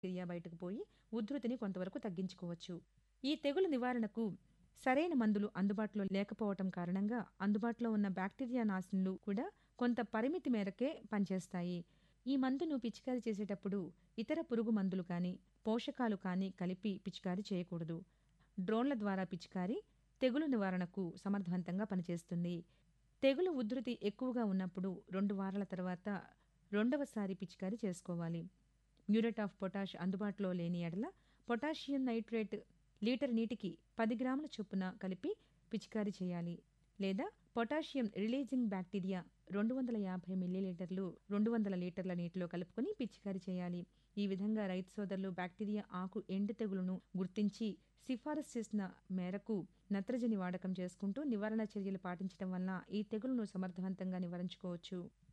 Bacteria బయటకు పోయి ఉధృతిని కొంతవరకు తగ్గించుకోవచ్చు. ఈ తెగులు నివారణకు సరైన మందులు అందుబాటులో లేకపోవటం కారణంగా అందుబాటులో ఉన్న బ్యాక్టీరియా నాశనులు కూడా కొంత పరిమితి మేరకే పనిచేస్తాయి. ఈ మందును పిచికారీ చేసేటప్పుడు ఇతర పురుగు మందులు కానీ, పోషకాలు కానీ కలిపి పిచికారీ చేయకూడదు. డ్రోన్ల ద్వారా పిచికారీ తెగులు నివారణకు సమర్థవంతంగా పనిచేస్తుంది. తెగులు ఉధృతి ఎక్కువగా ఉన్నప్పుడు 2 వారాల తర్వాత రెండవసారి పిచికారీ చేసుకోవాలి. మ్యూరేట్ ఆఫ్ పొటాష్ అందుబాటులో లేని ఎడల పొటాషియం నైట్రేట్ లీటర్ నీటికి 10 గ్రాముల చొప్పున కలిపి పిచికారీ చేయాలి. లేదా పొటాషియం రిలీజింగ్ బ్యాక్టీరియా 250 మిల్లీలీటర్లు 200 లీటర్ల నీటిలో కలుపుకొని పిచికారీ చేయాలి. ఈ విధంగా రైతు సోదరులు బ్యాక్టీరియా ఆకు ఎండు తెగులును గుర్తించి సిఫారసు చేసిన మేరకు నత్రజని వాడకం చేసుకుంటూ నివారణ చర్యలు పాటించటం వలన ఈ తెగులును సమర్థవంతంగా నివారించుకోవచ్చు.